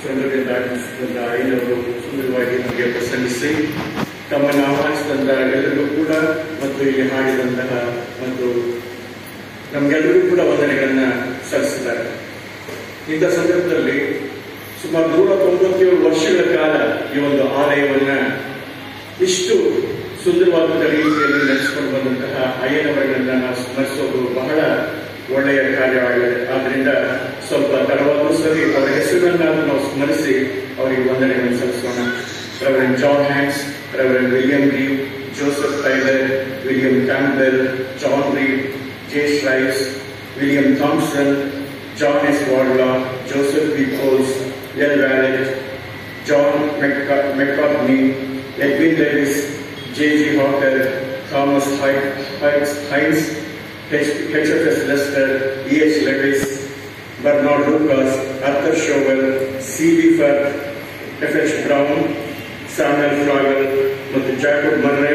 ಸಂಘದಿಂದ ಆಗಮಿಸಿದಂತ ಐನವರು ಸುಂದರವಾಗಿ ನಮಗೆ ಪ್ರಸಂಗಿಸಿ ತಮ್ಮನ್ನು ಆಹ್ವಾನಿಸಿದಂತ ಎಲ್ಲರಿಗೂ ಕೂಡ ಮತ್ತು ಇಲ್ಲಿ ಹಾಡಿದಂತಹ ಮತ್ತು ನಮ್ಗೆಲ್ಲರಿಗೂ ಕೂಡ ವಂದನೆಗಳನ್ನ ಸಲ್ಲಿಸಿದ್ದಾರೆ ಇಂಥ ಸಂದರ್ಭದಲ್ಲಿ ಸುಮಾರು ನೂರ ತೊಂಬತ್ತೇಳು ವರ್ಷಗಳ ಕಾಲ ಈ ಒಂದು ಆಲಯವನ್ನ ಇಷ್ಟು ಸುಂದರವಾದ ರೀತಿಯಲ್ಲಿ ನಡೆಸಿಕೊಂಡು ಬಂದಂತಹ ಅಯ್ಯನವರನ್ನ ನಾವು ಸ್ಮರಿಸೋದು ಬಹಳ ಒಳ್ಳೆಯ ಕಾರ್ಯವಾಗಿದೆ ಆದ್ರಿಂದ ಸ್ವಲ್ಪ ತಡವಾದರೂ ಸರಿ ಅವರ ಹೆಸರನ್ನಾದ್ರೂ ನಾವು ಸ್ಮರಿಸಿ ಅವರಿಗೆ ವಂದನೆಗಳನ್ನು ಸಲ್ಲಿಸೋಣ reverend John Hanks reverend William Reeve Joseph Tyler William Campbell John Reeve J Shrise William Thomson John S Wardlaw Joseph B Coles L Wallet John McCarney Edwin Lewis J G Hawker Thomas Haines H F S Lester E H Lewis Bernard Lucas Arthur Shovel C V Fur F H Brown Samuel Fragle ಮತ್ತು Jacob ಮರ್ರೆ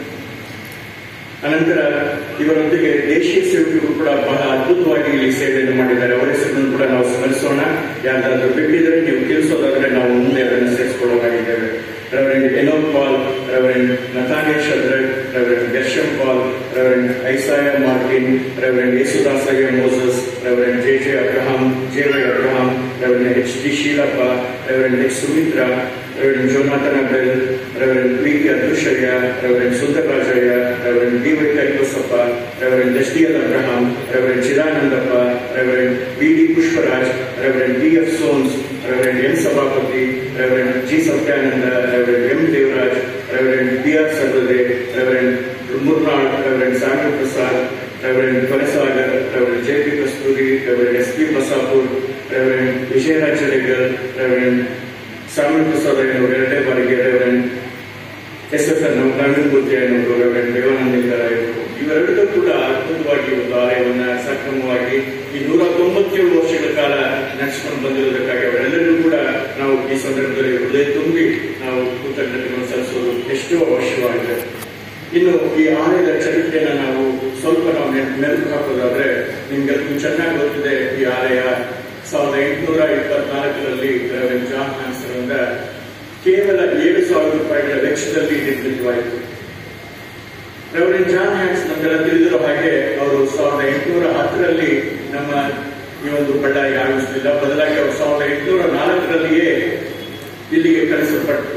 ಅನಂತರ ಇವರೊಂದಿಗೆ ದೇಶೀಯ ಸೇವಕರು ಕೂಡ ಬಹಳ ಅದ್ಭುತವಾಗಿ ಇಲ್ಲಿ ಸೇವೆಯನ್ನು ಮಾಡಿದ್ದಾರೆ ಅವರ ಹೆಸರನ್ನು ಕೂಡ ನಾವು ಸ್ಮರಿಸೋಣ ಯಾರಾದ್ರೂ ಬಿಟ್ಟಿದ್ರೆ ನೀವು ತಿಳಿಸೋದಾದ್ರೆ ನಾವು ಮುಂದೆ ಅದನ್ನು ಸೇರಿಸಿಕೊಳ್ಳಬೇಕಾಗಿದ್ದೇವೆ reverend Enoch Paul reverend Nathania Shadrach reverend Gersham Paul reverend Isaya Martin reverend Yesudasaiah Moses reverend J J Abraham J Y Abraham reverend H D Sheelappa reverend H Sumitra reverend Jonathan Abel reverend P K Adrushyaiah reverend Sundararajaiah reverend D Y Karibasappa reverend S D L Abraham reverend Chidanandappa reverend B D Pushparaj reverend D F Sons reverend N Sabhapathi reverend G Satyananda reverend M Devaraj reverend B R Sarvade reverend Murnal reverend Sagar Prasad reverend Konesagar reverend J P Kasturi reverend S P Basapur reverend Vijayaraj Regal reverend ಸಾಮೂಹಿಕ ಪ್ರಸಾದ್ ಅವರು ಎರಡನೇ ಬಾರಿಗೆ reverend S F N Gangamurthy ಅವರು reverend ದೇವಾನಂದಿಕರ ಇವೆರಡೂ ಕೂಡ ಅದ್ಭುತವಾಗಿ ಒಂದು ಆಲಯವನ್ನ ಸಕ್ರಮವಾಗಿ ಈ ನೂರ ತೊಂಬತ್ತೇಳು ವರ್ಷಗಳ ಕಾಲ ನಡೆಸಿಕೊಂಡು ಬಂದಿರುವುದಕ್ಕಾಗಿ ಅವರೆಲ್ಲರಿಗೂ ಕೂಡ ನಾವು ಈ ಸಂದರ್ಭದಲ್ಲಿ ಹೃದಯ ತುಂಬಿ ನಾವು ಕೃತಜ್ಞತೆಗಳನ್ನು ಸಲ್ಲಿಸೋದು ಎಷ್ಟೋ ಅವಶ್ಯವಾಗಿದೆ ಇನ್ನು ಈ ಆಲಯದ ಚರಿತ್ರೆಯನ್ನ ನಾವು ಸ್ವಲ್ಪ ನಾವು ನೆನ್- ಮೆಲುಕು ಹಾಕೋದಾದ್ರೆ ನಿಮ್ಗೆಲ್ಲರಿಗೂ ಚೆನ್ನಾಗಿ ಗೊತ್ತಿದೆ ಈ ಆಲಯ ಸಾವಿರದ ಎಂಟುನೂರ ಇಪ್ಪತ್ನಾಲ್ಕರಲ್ಲಿ ರೆವರೆಂಡ್ ಜಾನ್ ಹ್ಯಾನ್ಸರಿಂದ ಕೇವಲ ಏಳು ಸಾವಿರ ರೂಪಾಯಿಗಳ ವೆಚ್ಚದಲ್ಲಿ ನಿರ್ಮಿತವಾಯಿತು ರೆವರೆಂಡ್ ಜಾನ್ ಹ್ಯಾನ್ಸ್ ನಮಗೆಲ್ಲ ತಿಳಿದಿರೋ ಹಾಗೆ ಅವರು ಸಾವಿರದ ಎಂಟುನೂರ ಹತ್ತರಲ್ಲಿ ನಮ್ಮ ಈ ಒಂದು ಬಳ್ಳಾರಿಗೆ ಆಗಮಿಸಲಿಲ್ಲ ಬದಲಾಗಿ ಅವರು ಸಾವಿರದ ಎಂಟುನೂರ ನಾಲ್ಕರಲ್ಲಿಯೇ ಇಲ್ಲಿಗೆ ಕಳಿಸಲ್ಪಟ್ಟರು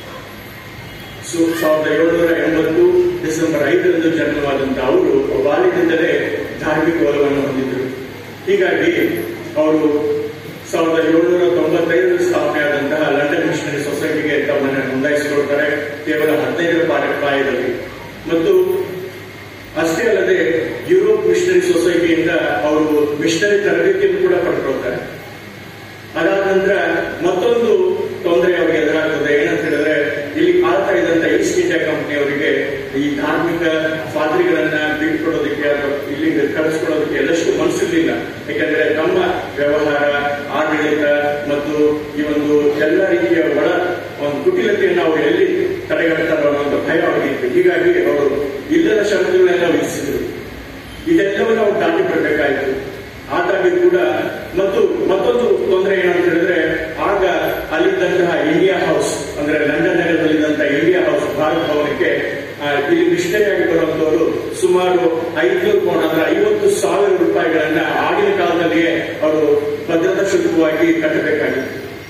ಸೊ ಸಾವಿರದ ಏಳುನೂರ ಎಂಬತ್ತು ಡಿಸೆಂಬರ್ ಐದರಂದು ಜನ್ಮವಾದಂತಹ ಅವರು ಬಾಲ್ಯದಿಂದಲೇ ಧಾರ್ಮಿಕ ಒಲವನ್ನು ಹೊಂದಿದ್ದರು ಹೀಗಾಗಿ ಅವರು ಸಾವಿರದ ಏಳುನೂರ ತೊಂಬತ್ತೈದರಲ್ಲಿ ಸ್ಥಾಪನೆಯಾದಂತಹ ಲಂಡನ್ ಮಿಷನರಿ ಸೊಸೈಟಿಗೆ ತಮ್ಮನ್ನು ನೋಂದಾಯಿಸಿಕೊಳ್ತಾರೆ ಕೇವಲ ಹದಿನೈದರ ಪಾಠ ಪ್ರಾಯದಲ್ಲಿ ಮತ್ತು ಅಷ್ಟೇ ಅಲ್ಲದೆ ಯುರೋಪ್ ಮಿಷನರಿ ಸೊಸೈಟಿಯಿಂದ ಅವರು ಮಿಷನರಿ ತರಬೇತಿಯನ್ನು ಕೂಡ ಪಡ್ಕೊಳ್ತಾರೆ ಅದಾದ ನಂತರ ಮತ್ತೊಂದು ತೊಂದರೆ ಅವರಿಗೆ ಎದುರಾಗ್ತದೆ ಏನಂತ ಹೇಳಿದ್ರೆ ಇಲ್ಲಿ ಆಳ್ತಾ ಇದ್ದಂತ ಈಸ್ಟ್ ಇಂಡಿಯಾ ಕಂಪನಿಯವರಿಗೆ ಈ ಧಾರ್ಮಿಕ ಪಾದ್ರಿಗಳನ್ನ ಬಿಟ್ಕೊಡೋದಕ್ಕೆ ಅಥವಾ ಇಲ್ಲಿಗೆ ಕಳಿಸ್ಕೊಡೋದಕ್ಕೆ ಎಲ್ಲಷ್ಟು ಮನಸ್ಸಿರ್ಲಿಲ್ಲ ಯಾಕಂದ್ರೆ ತಮ್ಮ ವ್ಯವಹಾರ ಆಡಳಿತ ಮತ್ತು ಈ ಒಂದು ಎಲ್ಲ ರೀತಿಯ ಒಳ ಒಂದು ಕುಟಿಲತೆಯನ್ನು ಅವರು ಎಲ್ಲಿ ತಡೆಗಟ್ಟಾರೋ ಅನ್ನೋ ಒಂದು ಭಯ ಅವರಿಗಿತ್ತು ಹೀಗಾಗಿ ಅವರು ಇಲ್ಲದ ಷರತ್ತುಗಳನ್ನೆಲ್ಲ ವಿಧಿಸಿದರು ಇದೆಲ್ಲವನ್ನು ನಾವು ದಾಟಿ ಬಿಡಬೇಕಾಯಿತು ಆದಾಗ್ಯೂ ಕೂಡ ಮತ್ತು ಮತ್ತೊಂದು ತೊಂದರೆ ಏನಂತ ಹೇಳಿದ್ರೆ ಆಗ ಅಲ್ಲಿದ್ದಂತಹ ಇಂಡಿಯಾ ಹೌಸ್ ಅಂದ್ರೆ ಲಂಡನ್ ನಗರದಲ್ಲಿದ್ದಂತಹ ಇಂಡಿಯಾ ಹೌಸ್ ಭಾರತ ಭವನಕ್ಕೆ ಆ, ಇಲ್ಲಿ ಮಿಷನರಿಯಾಗಿ ಬರುವಂತವರು ಸುಮಾರು ಐದ್ನೂರು ಪೌಂಡ್ ಅಂದ್ರೆ ಐವತ್ತು ಸಾವಿರ ರೂಪಾಯಿಗಳನ್ನ ಆಗಿನ ಕಾಲದಲ್ಲಿಯೇ ಅವರು ಭದ್ರತಾ ಶುಲ್ಕವಾಗಿ ಕಟ್ಟಬೇಕಾಗಿತ್ತು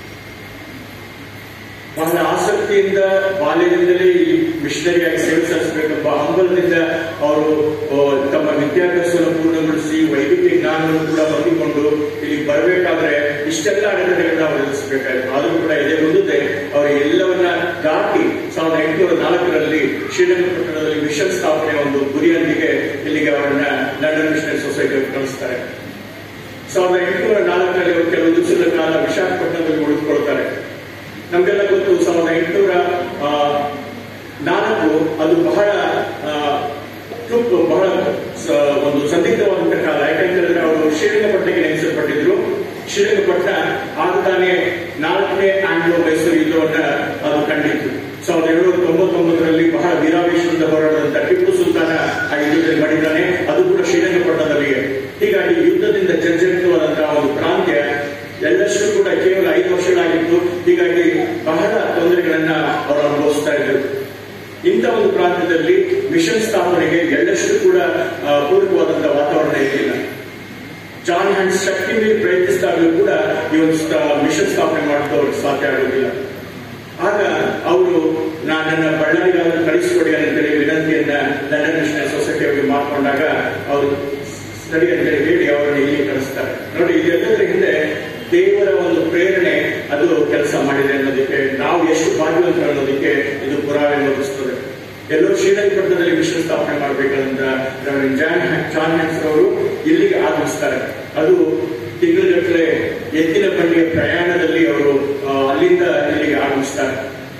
ಬಹಳ ಆಸಕ್ತಿಯಿಂದ ಬಾಲ್ಯದಿಂದಲೇ ಈ ಮಿಷನರಿಯಾಗಿ ಸೇವೆ ಸಲ್ಲಿಸಬೇಕೆಂಬ ಹಂಬಲದಿಂದ ಅವರು ಆ, ತಮ್ಮ ವಿದ್ಯಾಭ್ಯಾಸವನ್ನು ಪೂರ್ಣಗೊಳಿಸಿ ವೈದ್ಯಕೀಯ ಜ್ಞಾನವನ್ನು ಕೂಡ ಹೊಂದಿಕೊಂಡು ಇಲ್ಲಿ ಬರಬೇಕಾದ್ರೆ ಇಷ್ಟೆಲ್ಲ ಅಡೆತಡೆಗಳನ್ನ ಅವರು ಎದುರಿಸಬೇಕಾಯಿತು ಆದರೂ ಕೂಡ ಇದೇ ಮುಂದೆ ಅವರು ಎಲ್ಲವನ್ನ ದಾಟಿ ಸಾವಿರದ ಎಂಟುನೂರ ನಾಲ್ಕರಲ್ಲಿ ಶ್ರೀರಂಗಪಟ್ಟಣದಲ್ಲಿ ಮಿಷನ್ ಸ್ಥಾಪನೆ ಒಂದು ಗುರಿಯೊಂದಿಗೆ ಇಲ್ಲಿಗೆ ಅವರನ್ನ ಲಂಡನ್ ಮಿಷನರಿ ಸೊಸೈಟಿ ಕಳಿಸ್ತಾರೆ ಸಾವಿರದ ಎಂಟುನೂರ ನಾಲ್ಕರಲ್ಲಿ ಅವರು ಕೆಲವು ದಿವಸಗಳ ಕಾಲ ವಿಶಾಖಪಟ್ಟಣದಲ್ಲಿ ಉಳಿದುಕೊಳ್ತಾರೆ ನಮಗೆಲ್ಲ ಗೊತ್ತು ಸಾವಿರದ ಎಂಟುನೂರ ಆ, ನಾಲ್ಕು ಅದು ಬಹಳ ಆ, ತುಪ್ಪು ಬಹಳ ಸ- ಒಂದು ಸಂದಿಗ್ಧವಾದಂತಹ ಕಾಲ ಯಾಕಂತಂದ್ರೆ ಅವರು ಶ್ರೀರಂಗಪಟ್ಟಣಕ್ಕೆ ನೇಮಿಸಲ್ಪಟ್ಟಿದ್ರು ಶ್ರೀರಂಗಪಟ್ಟಣ ಆಗ ತಾನೇ ನಾಲ್ಕನೇ ಆಂಗ್ಲೋ ಮೈಸೂರು ಯುದ್ಧವನ್ನ ಅದು ಕಂಡಿತ್ತು ಸಾವಿರದ ಏಳುನೂರ ತೊಂಬತ್ತೊಂಬತ್ತರಲ್ಲಿ ಬಹಳ ವೀರಾವೇಶದಿಂದ ಹೋರಾಡಿದಂತ ಟಿಪ್ಪು ಸುಲ್ತಾನ ಆ ಯುದ್ಧದಲ್ಲಿ ಮಾಡಿದ್ದಾನೆ ಅದು ಕೂಡ ಶ್ರೀರಂಗಪಟ್ಟಣದಲ್ಲಿಯೇ ಹೀಗಾಗಿ ಯುದ್ಧದಿಂದ ಜರ್ಜರಿತವಾದಂತಹ ಒಂದು ಪ್ರಾಂತ್ಯ ಎಲ್ಲಷ್ಟು ಕೂಡ ಕೇವಲ ಐದು ವರ್ಷಗಳಾಗಿತ್ತು ಹೀಗಾಗಿ ಬಹಳ ತೊಂದರೆಗಳನ್ನ ಅವರು ಅನುಭವಿಸ್ತಾ ಇದ್ದರು ಇಂಥ ಒಂದು ಪ್ರಾಂತ್ಯದಲ್ಲಿ ಮಿಷನ್ ಸ್ಥಾಪನೆಗೆ ಎಳ್ಳಷ್ಟು ಕೂಡ ಆ, ಪೂರಕವಾದಂತಹ ವಾತಾವರಣ ಇರಲಿಲ್ಲ ಜಾನ್ ಹ್ಯಾಂಡ್ಸ್ ಶಕ್ತಿ ಮೇಲೆ ಪ್ರಯತ್ನಿಸಿದಾಗಲೂ ಕೂಡ ಈ ಒಂದು ಸ್ಥ- ಮಿಷನ್ ಸ್ಥಾಪನೆ ಮಾಡೋದು ಅವ್ರಿಗೆ ಸಾಧ್ಯ ಆಗೋದಿಲ್ಲ ಆಗ ಅವರು ನನ್ನನ್ನ ಬಳ್ಳಾರಿಗಾದ್ರೂ ಕಳಿಸಿಕೊಡಿ ಅಂತೇಳಿ ವಿನಂತಿಯನ್ನ ಲಂಡನ್ ಮಿಷನರಿ ಸೊಸೈಟಿ ಅವರಿಗೆ ಮಾಡ್ಕೊಂಡಾಗ ಅವರು ಸರಿ ಅಂತೇಳಿ ಹೇಳಿ ಅವರನ್ನು ಇಲ್ಲಿ ಕಳಿಸ್ತಾರೆ ನೋಡಿ ಇದೆಲ್ಲದರ ಹಿಂದೆ ದೇವರ ಒಂದು ಪ್ರೇರಣೆ ಅದು ಕೆಲಸ ಮಾಡಿದೆ ಅನ್ನೋದಕ್ಕೆ ನಾವು ಎಷ್ಟು ಭಾಗ್ಯವಂತರು ಅನ್ನೋದಕ್ಕೆ ಇದು ಪುರಾವೆ ಒದಗಿಸ್ತದೆ ಎಲ್ಲೋ ಶ್ರೀರಂಗಪಟ್ಟಣದಲ್ಲಿ ಮಿಷನ್ ಸ್ಥಾಪನೆ ಮಾಡಬೇಕಂತ ರೆವರೆಂಡ್ ಜಾನ್ ಜಾನ್ ಹ್ಯಾನ್ಸರ್ ಅವರು ಇಲ್ಲಿಗೆ ಆಗಮಿಸ್ತಾರೆ ಅದು ತಿಂಗಳಗಟ್ಟಲೆ ಎತ್ತಿನ ಬಂಡಿಯ ಪ್ರಯಾಣದಲ್ಲಿ ಅವರು ಆ, ಅಲ್ಲಿಂದ ಇಲ್ಲಿಗೆ ಆಗಮಿಸ್ತಾರೆ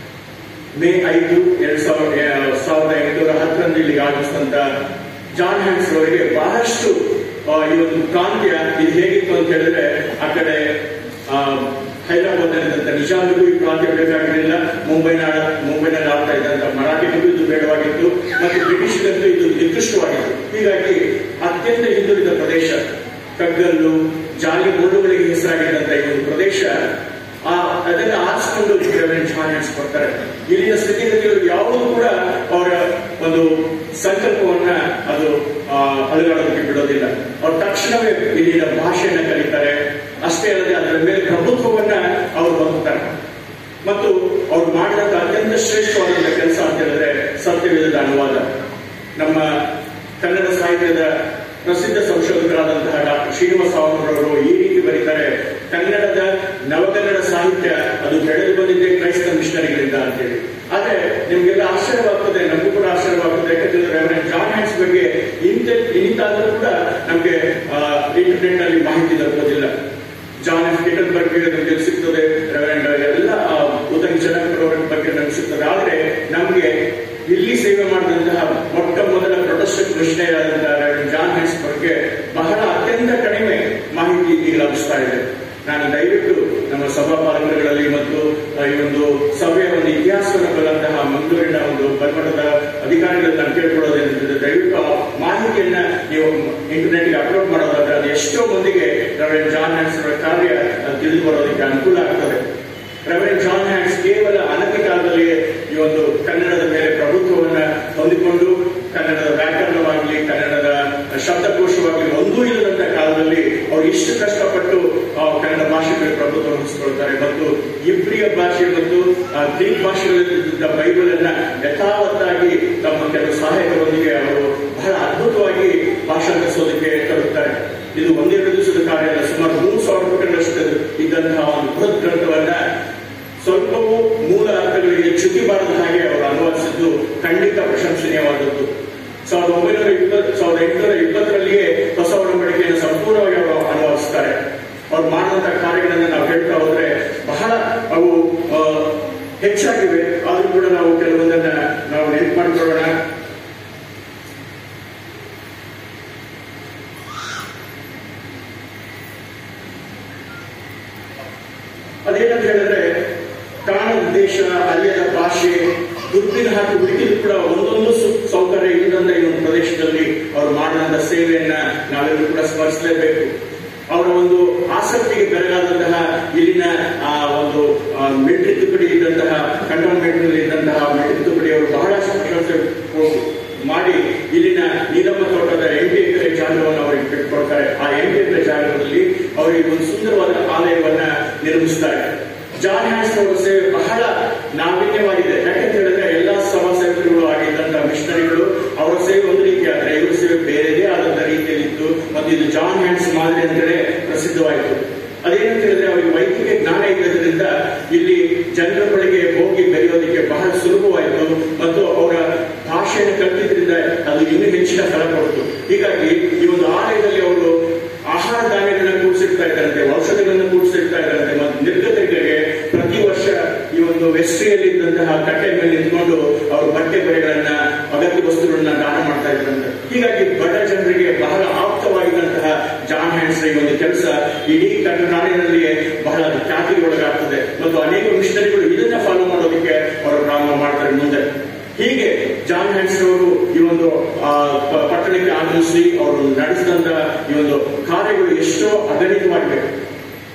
ಮೇ ಐದು ಎರಡ್ ಸಾವಿರದ ಸಾವಿರದ ಎಂಟುನೂರ ಹತ್ತರಂದು ಇಲ್ಲಿಗೆ ಆಗಮಿಸಿದಂತ ಜಾನ್ ಹ್ಯಾನ್ಸ್ ಅವರಿಗೆ ಬಹಳಷ್ಟು ಆ, ಈ ಒಂದು ಪ್ರಾಂತ್ಯ ಇದು ಹೇಗಿತ್ತು ಅಂತ ಹೇಳಿದ್ರೆ ಆ ಕಡೆ ಆ, ಹೈದರಾಬಾದ್ನಲ್ಲಿದ್ದಂತ ನಿಜಾಮಿಗೂ ಈ ಪ್ರಾಂತ್ಯ ಬೇಕಾಗಿರಲಿಲ್ಲ ಮುಂಬೈನ ಮುಂಬೈನಲ್ಲಿ ಆಡ್ತಾ ಇದ್ದಂತ ಮರಾಠಿಗೂ ಇದು ಬೇಡವಾಗಿತ್ತು ಮತ್ತು ಬ್ರಿಟಿಷ್ಗಂತೂ ಇದು ನಿಕೃಷ್ಟವಾಗಿತ್ತು ಹೀಗಾಗಿ ಅತ್ಯಂತ ಹಿಂದುಳಿದ ಪ್ರದೇಶ ಕಗ್ಗಲ್ಲು ಜಾಲಿ ಮುಳ್ಳುಗಳಿಗೆ ಹೆಸರಾಗಿದ್ದಂತ ಈ ಒಂದು ಪ್ರದೇಶ ಆ ಅದನ್ನ ಆರಿಸಿಕೊಂಡು ರೆವರೆಂಡ್ ಜಾನ್ ಹ್ಯಾನ್ಸ್ ಕೊಡ್ತಾರೆ ಇಲ್ಲಿನ ಸ್ಥಿತಿಗತಿಗಳು ಯಾವುದೂ ಕೂಡ ಅವರ ಒಂದು ಸಂಕಲ್ಪವನ್ನ ಅದು ಆ, ಅಲುಗಾಡೋದಕ್ಕೆ ಬಿಡೋದಿಲ್ಲ ಅವ್ರು ತಕ್ಷಣವೇ ಇಲ್ಲಿನ ಭಾಷೆಯನ್ನ ಕಲಿತಾರೆ ಅಷ್ಟೇ ಅಲ್ಲದೆ ಅದರ ಮೇಲೆ ಪ್ರಭುತ್ವವನ್ನ ಅವರು ಹೊಂದುತ್ತಾರೆ ಮತ್ತು ಅವ್ರು ಮಾಡಿದಂತ ಅತ್ಯಂತ ಶ್ರೇಷ್ಠವಾದಂತಹ ಕೆಲಸ ಅಂತ ಹೇಳಿದ್ರೆ ಸತ್ಯವಿಧದ ಅನುವಾದ ನಮ್ಮ ಕನ್ನಡ ಸಾಹಿತ್ಯದ ಪ್ರಸಿದ್ಧ ಸಂಶೋಧಕರಾದಂತಹ ಡಾಕ್ಟರ್ ಶ್ರೀನಿವಾಸ ಅವರು ಈ ರೀತಿ ಬರೀತಾರೆ ಕನ್ನಡದ ನವಕನ್ನಡ ಸಾಹಿತ್ಯ ಅದು ಬೆಳೆದು ಬಂದಿದ್ದೆ ಕ್ರೈಸ್ತ ಮಿಷನರಿಗಳಿಂದ ಅಂತೇಳಿ ಆದ್ರೆ ನಿಮ್ಗೆಲ್ಲ ಆಶ್ಚರ್ಯವಾಗ್ತದೆ ನಮಗೂ ಕೂಡ ಆಶ್ಚರ್ಯವಾಗ್ತದೆ ಯಾಕಂದ್ರೆ ರೆವರೆಂಡ್ ಜಾನ್ ಹ್ಯಾಂಡ್ಸ್ ಬಗ್ಗೆ ಇಂಥ ಇಂತಾದ್ರೂ ಕೂಡ ನಮ್ಗೆ ಇಂಟರ್ನೆಟ್ ನಲ್ಲಿ ಮಾಹಿತಿ ದೊರಕೋದಿಲ್ಲ ಜಾನ್ ಎಫ್ ಕಿಟನ್ಬರ್ಗ್ ನಮಗೆ ಸಿಗ್ತದೆ ರೆವರೆಂಡ್ ಎಲ್ಲ ಆ, ಉದಯ್ ಜನಕರವರ ಬಗ್ಗೆ ನಮ್ಗೆ ಸಿಗ್ತದೆ ಆದ್ರೆ ನಮ್ಗೆ ಇಲ್ಲಿ ಸೇವೆ ಮಾಡಿದಂತಹ ಮೊಟ್ಟ ಮೊದಲ ಪ್ರೊಟೆಸ್ಟೆಂಟ್ ಮಿಷನರಿ ಆದಂತಹ ರೆವರೆಂಡ್ ಜಾನ್ ಹ್ಯಾಂಡ್ಸ್ ಬಗ್ಗೆ ಬಹಳ ಅತ್ಯಂತ ಕಡಿಮೆ ಮಾಹಿತಿ ಈಗ ಲಭಿಸ್ತಾ ಇದೆ ನಾನು ದಯವಿಟ್ಟು ನಮ್ಮ ಸಭಾ ಪಾಲಕರುಗಳಲ್ಲಿ ಮತ್ತು ಆ, ಈ ಒಂದು ಸಭೆಯ ಒಂದು ಇತಿಹಾಸವನ್ನು ಬಲ್ಲಂತಹ ಮಂಗಳೂರಿನ ಒಂದು ಬಲ್ಮಠದ ಅಧಿಕಾರಿಗಳನ್ನ ನಾನು ಕೇಳ್ಕೊಳ್ಳೋದೇನಿದೆ ದಯವಿಟ್ಟು ಆ ಮಾಹಿತಿಯನ್ನ ನೀವು ಇಂಟರ್ನೆಟ್ಗೆ ಅಪ್ಲೋಡ್ ಮಾಡೋದಾದ್ರೆ ಅದು ಎಷ್ಟೋ ಮಂದಿಗೆ ರೆವರೆಂಡ್ ಜಾನ್ ಹ್ಯಾಂಡ್ಸ್ ಅವರ ಕಾರ್ಯ ಅದು ತಿಳಿದು ಬರೋದಕ್ಕೆ ಅನುಕೂಲ ಆಗ್ತದೆ ರೆವರೆಂಡ್ ಜಾನ್ ಹ್ಯಾಂಡ್ಸ್ ಕೇವಲ ಅನತಿ ಕಾಲದಲ್ಲಿ ಈ ಒಂದು ಕನ್ನಡದ ಮೇಲೆ ಪ್ರಭುತ್ವವನ್ನ ಹೊಂದಿಕೊಂಡು ಕನ್ನಡದ ವ್ಯಾಕರಣವಾಗಲಿ ಕನ್ನಡದ ಶಬ್ದಕೋಶವಾಗಲಿ ಒಂದೂ ಇಲ್ಲದಂತ ಕಾಲದಲ್ಲಿ ಅವರು ಇಷ್ಟು ಕಷ್ಟಪಟ್ಟು ಆ ಕನ್ನಡ ಭಾಷೆ ಮೇಲೆ ಪ್ರಭುತ್ವ ಹೊಂದಿಸಿಕೊಳ್ತಾರೆ ಮತ್ತು ಇಬ್ರಿಯ ಭಾಷೆ ಮತ್ತು ಆ, ಗ್ರೀಕ್ ಭಾಷೆಗಳಲ್ಲಿದ್ದ ಬೈಬಲ್ ಅನ್ನ ಯಥಾವತ್ತಾಗಿ ತಮ್ಮ ಕೆಲವು ಸಹಾಯಕರೊಂದಿಗೆ ಅವರು ಬಹಳ ಅದ್ಭುತವಾಗಿ ಭಾಷಾಂತರಿಸೋದಕ್ಕೆ ತರುತ್ತಾರೆ ಇದು ಒಂದೆರಡು ದಿವಸದ ಕಾರ್ಯ ಅಲ್ಲ ಸುಮಾರು ಮೂರು ಸಾವಿರ ಪುಟಗಳಷ್ಟು ಇದ್ದಂತಹ ಒಂದು ಬೃಹತ್ ಗ್ರಂಥವನ್ನ ಸ್ವಲ್ಪವೂ ಮೂಲ ಅರ್ಥಗಳಿಗೆ ಚ್ಯುತಿ ಬಾರದ ಹಾಗೆ ಅವರು ಅನುವಾದಿಸಿದ್ದು ಖಂಡಿತ ಪ್ರಶಂಸನೀಯವಾದದ್ದು ಸಾವಿರದ ಒಂಬೈನೂರ ಇಪ್ಪತ್ತು ಸಾವಿರದ ಎಂಟುನೂರ ಇಪ್ಪತ್ತರಲ್ಲಿಯೇ ಹೊಸ ಒಡಂಬಡಿಕೆಯನ್ನು ಸಂಪೂರ್ಣವಾಗಿ ಅವರು ಅನುವಾದಿಸ್ತಾರೆ ಅವ್ರು ಮಾಡಿದಂತಹ ಕಾರ್ಯಗಳನ್ನು ನಾವು ಹೇಳ್ತಾ ಹೋದ್ರೆ ಬಹಳ ಅವು ಆ, ಹೆಚ್ಚಾಗಿವೆ ಆದ್ರೂ ಕೂಡ ನಾವು ಕೆಲವೊಂದನ್ನ ನಾವು ನೆನಪು ಮಾಡ್ಕೊಳ್ಳೋಣ ಅದೇನಂತ ಹೇಳಿದ್ರೆ ಕಾಣದ ದೇಶ ಅಲ್ಲಿಯದ ಭಾಷೆ ದುರ್ಬಿನ ಹಾಕಿ ಹುಡುಕಿದ್ರು ಕೂಡ ಒಂದೊಂದು ಸು- ಸೌಕರ್ಯ ಇಲ್ಲದಂತ ಈ ಒಂದು ಪ್ರದೇಶದಲ್ಲಿ ಅವರು ಮಾಡಿದಂತ ಸೇವೆಯನ್ನ ನಾವೆಲ್ಲರೂ ಕೂಡ ಸ್ಮರಿಸಲೇಬೇಕು ಅವರ ಒಂದು ಆಸಕ್ತಿಗೆ ಬೆರಗಾದಂತಹ ಇಲ್ಲಿನ ಆ ಒಂದು ಮಿಲಿಟರಿ ತುಕಡಿ ಇದ್ದಂತಹ ಕಂಟೋನ್ಮೆಂಟ್ ಇದ್ದಂತಹ ಮಿಲಿಟರಿ ತುಕಡಿ ಅವರು ಬಹಳಷ್ಟು ಪ್ರಶಂಸೆ ಕೊ- ಮಾಡಿ ಇಲ್ಲಿನ ನೀಲಮ್ಮ ತೋಟದ ಎಂಟು ಎಕರೆ ಜಾಗವನ್ನು ಅವರಿಗೆ ಬಿಟ್ಟುಕೊಡ್ತಾರೆ ಆ ಎಂಟು ಎಕರೆ ಜಾಗದಲ್ಲಿ ಅವರಿಗೆ ಒಂದು ಸುಂದರವಾದ ಆಲಯವನ್ನ ನಿರ್ಮಿಸ್ತಾರೆ ಜಾನ್ ಹ್ಯಾನ್ಸ್ ಅವರ ಸೇವೆ ಬಹಳ ನಾವೀನ್ಯವಾಗಿದೆ ಯಾಕಂತ ಹೇಳಿದ್ರೆ ಎಲ್ಲಾ ಸಭಾ ಸೇವಕರುಗಳು ಆಗಿದ್ದಂತಹ ಮಿಷನರಿಗಳು ಅವರ ಸೇವೆ ಒಂದು ರೀತಿ ಆದ್ರೆ ಇವರ ಸೇವೆ ಬೇರೆದೇ ಆದಂತ ರೀತಿಯಲ್ಲಿತ್ತು ಮತ್ತು ಇದು ಜಾನ್ ಹ್ಯಾಂಡ್ಸ್ ಮಾದರಿ ಅಂತಲೇ ಪ್ರಸಿದ್ಧವಾಯಿತು ಅದೇನಂತ ಹೇಳಿದ್ರೆ ಅವರಿಗೆ ವೈದ್ಯಕೀಯ ಜ್ಞಾನ ಇದ್ದದ್ರಿಂದ ಇಲ್ಲಿ ಜನರ ಬಳಿಗೆ ಹೋಗಿ ಬೆರೆಯೋದಕ್ಕೆ ಬಹಳ ಸುಲಭವಾಯಿತು ಮತ್ತು ಅವರ ಭಾಷೆಯನ್ನು ಕಲಿತಿದ್ರಿಂದ ಅದು ಇನ್ನೂ ಹೆಚ್ಚಿನ ಫಲ ಕೊಡ್ತು ಹೀಗಾಗಿ ಈ ಒಂದು ಆಲಯದಲ್ಲಿ ಅವರು ಆಹಾರ ಧಾನ್ಯಗಳನ್ನ ಕೂಡಿಸಿರ್ತಾ ಇದ್ದಾರಂತೆ ಔಷಧಿಗಳನ್ನು ಕೂಡಿಸಿರ್ತಾ ಇದ್ದಾರಂತೆ ಮತ್ತು ನಿರ್ಗತರಿಗೆ ಪ್ರತಿ ವರ್ಷ ಈ ಒಂದು ವೆಸ್ಟ್ರಿಯಲ್ಲಿ ಇದ್ದಂತಹ ಕಟ್ಟೆ ಮೇಲೆ ನಿಂತ್ಕೊಂಡು ಅವರು ಬಟ್ಟೆ ಬರೆಗಳನ್ನ ಅಗತ್ಯ ವಸ್ತುಗಳನ್ನ ದಾನ ಮಾಡ್ತಾ ಇದ್ರಂತೆ ಹೀಗಾಗಿ ಬಡ ಜನರಿಗೆ ಬಹಳ ಆಪ್ತವಾಗಿದ್ದಂತಹ ಜಾನ್ ಹ್ಯಾಂಡ್ಸ್ ಈ ಒಂದು ಕೆಲಸ ಇಡೀ ನಾಡಿನಲ್ಲಿಯೇ ಬಹಳ ಖ್ಯಾತಿಗೆ ಒಳಗಾಗ್ತದೆ ಮತ್ತು ಅನೇಕ ಮಿಷನರಿಗಳು ಇದನ್ನ ಫಾಲೋ ಮಾಡೋದಕ್ಕೆ ಅವರು ಪ್ರಾರಂಭ ಮಾಡ್ತಾರೆ ಮುಂದೆ ಹೀಗೆ ಜಾನ್ ಹ್ಯಾಂಡ್ಸ್ ಅವರು ಈ ಒಂದು ಆ, ಪ- ಪಟ್ಟಣಕ್ಕೆ ಆಗಮಿಸಿ ಅವರು ನಡೆಸಿದಂತ ಈ ಒಂದು ಕಾರ್ಯಗಳು ಎಷ್ಟೋ ಅಗಣಿತವಾಗಿವೆ ಅವರು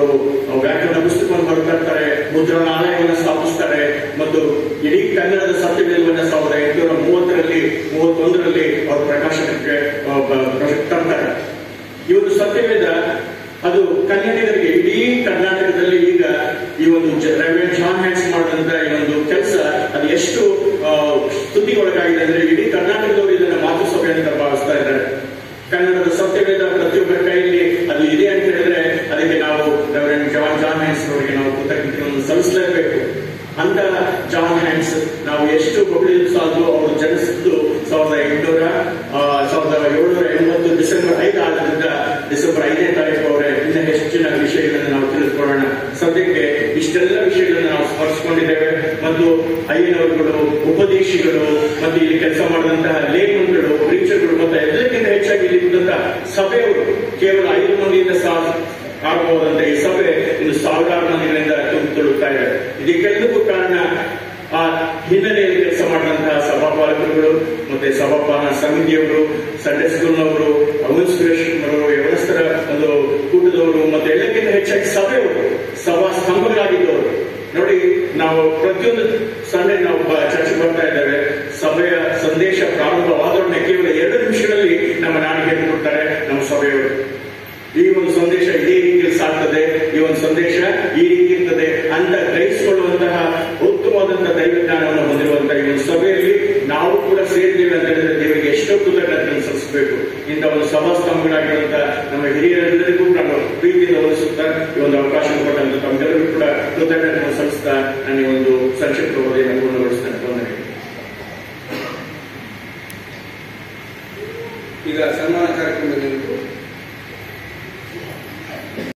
ವ್ಯಾಕರಣ ಪುಸ್ತಕವನ್ನು ಬರ್ತಾ ಇರ್ತಾರೆ ಮುದ್ರಣಾಲಯವನ್ನು ಸ್ಥಾಪಿಸ್ತಾರೆ ಮತ್ತು ಇಡೀ ಕನ್ನಡದ ಸತ್ಯವೇದವನ್ನ ಸಾವಿರದ ಎಂಟುನೂರ ಮೂವತ್ತರಲ್ಲಿ ಮೂವತ್ತೊಂದರಲ್ಲಿ ಅವರು ಪ್ರಕಾಶನಕ್ಕೆ ಆ, ಬ- ಪ್ರ- ತರ್ತಾರೆ ಈ ಒಂದು ಸತ್ಯವೇದ ಅದು ಕನ್ನಡಿಗರಿಗೆ ಇಡೀ ಕರ್ನಾಟಕದಲ್ಲಿ ಈಗ ಈ ಒಂದು ಜ- ರೆವರೆಂಡ್ ಜಾನ್ ಹ್ಯಾಂಡ್ಸ್ ಮಾಡಿದಂತ ಈ ಒಂದು ಕೆಲಸ ಅದು ಎಷ್ಟು ಆ, ಸ್ತುತಿಗೊಳಗಾಗಿದೆ ಅಂದ್ರೆ ಇಡೀ ಕರ್ನಾಟಕದವರು ಇದನ್ನ ಮಾತೃಸಭೆ ಅಂತ ಭಾವಿಸ್ತಾ ಇದ್ದಾರೆ ಕನ್ನಡದ ಸತ್ಯವೇದ ಪ್ರತಿಯೊಬ್ಬರ ಕೈಯಲ್ಲಿ ಅದು ಇದೆ ಅಂತ ಹೇಳಿದ್ರೆ ಅದಕ್ಕೆ ನಾವು ರೆವರೆಂಡ್ ಜಾನ್ ಜಾನ್ ಹ್ಯಾಂಡ್ಸ್ ಅವರಿಗೆ ನಾವು ಕೃತಜ್ಞತೆಯನ್ನು ಸಲ್ಲಿಸಲೇಬೇಕು ಅಂತ ಜಾನ್ ಹ್ಯಾಂಡ್ಸ್ ನಾವು ಎಷ್ಟು ಬಬಳಿದು ಸಾಲದು ಅವರು ಜನಿಸಿದ್ದು ಸಾವಿರದ ಎಂಟುನೂರ ಆ, ಸಾವಿರದ ಏಳ್ನೂರ ಎಂಬತ್ತು ಡಿಸೆಂಬರ್ ಐದು ಆದ್ದರಿಂದ ಡಿಸೆಂಬರ್ ಐದನೇ ತಾರೀಕು ಅವರ ಇನ್ನ ಹೆಚ್ಚಿನ ವಿಷಯಗಳನ್ನು ನಾವು ತಿಳಿದುಕೊಳ್ಳೋಣ ಸದ್ಯಕ್ಕೆ ಇಷ್ಟೆಲ್ಲ ವಿಷಯಗಳನ್ನು ನಾವು ಸ್ಪರ್ಶಿಸಿಕೊಂಡಿದ್ದೇವೆ ಮತ್ತು ಅಯ್ಯನವರುಗಳು ಉಪದೇಶಿಗಳು ಮತ್ತು ಇಲ್ಲಿ ಕೆಲಸ ಮಾಡಿದಂತಹ ಲೇಖನಗಳು ಪ್ರೀಚರ್ಗಳು ಮತ್ತು ಎಲ್ಲಕ್ಕಿಂತ ಹೆಚ್ಚಾಗಿ ಇಲ್ಲಿ ಇದ್ದಂತಹ ಸಭೆಯವರು ಕೇವಲ ಐದು ಮಂದಿಯಿಂದ ಸಾ ಆಗಬಹುದಂತೆ ಈ ಸಭೆ ಇನ್ನು ಸಾವಿರಾರು ಮಂದಿಗಳಿಂದ ತುಂಬುತ್ತಾ ಇದೆ ಇದಕ್ಕೆಲ್ಲಕ್ಕೂ ಕಾರಣ ಆ ಹಿನ್ನೆಲೆಯಲ್ಲಿ ಕೆಲಸ ಮಾಡಿದಂತಹ ಸಭಾಪಾಲಕರುಗಳು ಮತ್ತೆ ಸಭಾಪಾಲನ ಸಮಿತಿಯವರು ಸಂಡೇ ಸ್ಕೂಲ್ನವರು ಅಮೂಲ್ ಸುರೇಶ್ ಅವರು ವ್ಯವಸ್ಥರ ಒಂದು ಕೂಟದವರು ಮತ್ತೆ ಎಲ್ಲಕ್ಕಿಂತ ಹೆಚ್ಚಾಗಿ ಸಭೆಯವರು ಸಭಾ ಸ್ತಂಭಗಳಾಗಿದ್ದವರು ನೋಡಿ ನಾವು ಪ್ರತಿಯೊಂದು ಸಂಡೆ ನಾವು ಬ- ಚರ್ಚೆಗೆ ಬರ್ತಾ ಇದ್ದೇವೆ ಸಭೆಯ ಸಂದೇಶ ಪ್ರಾರಂಭವಾದೊಡನೆ ಕೇವಲ ಎರಡು ನಿಮಿಷಗಳಲ್ಲಿ ನಮ್ಮ ನಾಡಿಗೆ ಕೊಡ್ತಾರೆ ನಮ್ಮ ಸಭೆಯವರು ಈ ಒಂದು ಸಂದೇಶ ಇದೇ ರೀತಿಯಲ್ಲಿ ಸಾಗ್ತದೆ ಈ ಒಂದು ಸಂದೇಶ ಈ ರೀತಿ ಇರ್ತದೆ ಅಂತ ಗ್ರಹಿಸಿಕೊಳ್ಳುವಂತಹ ಉತ್ತಮವಾದಂತಹ ದೈವಜ್ಞಾನವನ್ನು ಹೊಂದಿರುವಂತಹ ಈ ಒಂದು ಸಭೆಯಲ್ಲಿ ನಾವು ಕೂಡ ಸೇರಿದ್ದೇವೆ ಅಂತ ಹೇಳಿದ್ರೆ ದೇವರಿಗೆ ಎಷ್ಟೋ ಕೃತಜ್ಞತೆಯನ್ನು ಸಲ್ಲಿಸಬೇಕು ಇಂಥ ಒಂದು ಸಭಾ ಸ್ತಂಭಗಳಾಗಿರುವಂತಹ ನಮ್ಮ ಹಿರಿಯರೆಲ್ಲರಿಗೂ ನಾನು ಪ್ರೀತಿಯಿಂದ ಹೊಲಿಸುತ್ತಾ ಈ ಒಂದು ಅವಕಾಶ ಕೊಟ್ಟಂತ ತಮ್ಮೆಲ್ಲರಿಗೂ ಕೂಡ ಕೃತಜ್ಞತೆಯನ್ನು ಸಲ್ಲಿಸ್ತಾ ನಾನು ಈ ಒಂದು ಸಂಕ್ಷಿಪ್ತ ವರದಿಯನ್ನು ಪೂರ್ಣಗೊಳಿಸ್ತೇನೆ ವಂದನೆಗಳು. ಈಗ ಸನ್ಮಾನ ಕಾರ್ಯಕ್ರಮದಲ್ಲಿ